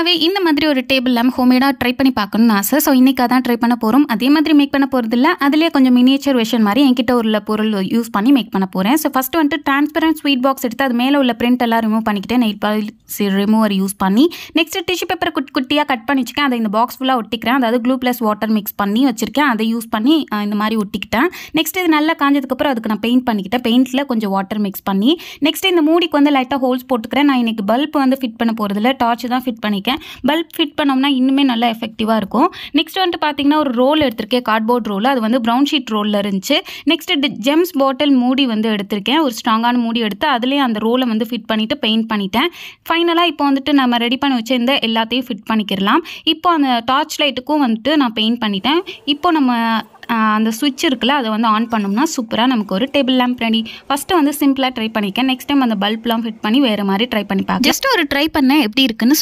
நாளாகவே இந்த மாதிரி ஒரு டேபிள் லேம்ப் ஹோம்மேடாக ட்ரை பண்ணி பார்க்கணும்னு ஆசை ஸோ இன்றைக்கி தான் ட்ரை பண்ண போகிறோம் அதே மாதிரி மேக் பண்ண போகிறது இல்லை அதிலே கொஞ்சம் மினியேச்சர் வெர்ஷன் மாதிரி என்கிட்ட உள்ள பொருள் யூஸ் பண்ணி மேக் பண்ண போகிறேன் ஸோ ஃபஸ்ட்டு வந்துட்டு டிரான்ஸ்பரண்ட் ஸ்வீட் பாக்ஸ் எடுத்து அது மேலே உள்ள பிரிண்ட் எல்லாம் ரிமூவ் பண்ணிக்கிட்டேன் நெயில் பாலிஸ் ரிமூவர் யூஸ் பண்ணி நெக்ஸ்ட் டிஷ்யூ பேப்பர் குட்டி குட்டியாக கட் பண்ணி வச்சுக்கேன் அதை இந்த பாக்ஸ் ஃபுல்லாக ஒட்டிக்கிறேன் அதாவது க்ளூ ப்ளஸ் வாட்டர் மிக்ஸ் பண்ணி வச்சிருக்கேன் அதை யூஸ் பண்ணி அஹ், இந்த மாதிரி ஒட்டிக்கிட்டேன் நெக்ஸ்ட் இது நல்லா காஞ்சதுக்கப்புறம் அதுக்கு நான் பெயிண்ட் பண்ணிக்கிட்டேன் பெயிண்டில் கொஞ்சம் வாட்டர் மிக்ஸ் பண்ணி நெக்ஸ்ட் இந்த மூடிக்கு வந்து லைட்டாக ஹோல்ஸ் போட்டுக்கிறேன் நான் இன்னைக்கு பல்ப் வந்து ஃபிட் பண்ண போகிறதில்ல டார்ச் தான் ஃபிட் பண்ணிக்கேன் பல்ப் ஃபிட் பண்ணோம்னா இன்னுமே நல்லா எஃபெக்டிவாக இருக்கும் நெக்ஸ்ட் வந்துட்டு பார்த்தீங்கன்னா ஒரு ரோல் எடுத்திருக்கேன் கார்ட்போர்ட் ரோல் அது வந்து ப்ரௌன் ஷீட் ரோலில் இருந்துச்சு நெக்ஸ்ட் ஜெம்ஸ் பாட்டில் மூடி வந்து எடுத்திருக்கேன் ஒரு ஸ்ட்ராங்கான மூடி எடுத்து அதுலேயே அந்த ரோலை வந்து ஃபிட் பண்ணிவிட்டு பெயிண்ட் பண்ணிட்டேன் ஃபைனலாக இப்போ வந்துட்டு நம்ம ரெடி பண்ணி வச்சிருந்த எல்லாத்தையும் ஃபிட் பண்ணிக்கிறலாம் இப்போ அந்த டார்ச் லைட்டுக்கும் வந்துட்டு நான் பெயிண்ட் பண்ணிட்டேன் இப்போ நம்ம ஆஹ், அந்த சுவிட்ச் இருக்குல்ல அதை வந்து ஆன் பண்ணோம்னா சூப்பராக நமக்கு ஒரு டேபிள் லேம்ப் ரெடி ஃபஸ்ட்டு வந்து சிம்பிளாக ட்ரை பண்ணிக்கேன் நெக்ஸ்ட் டைம் அந்த பல்ப்லாம் ஃபிட் பண்ணி வேறு மாதிரி ட்ரை பண்ணி பார்க்க ஜஸ்ட் ஒரு ட்ரை பண்ணேன் எப்படி இருக்குன்னு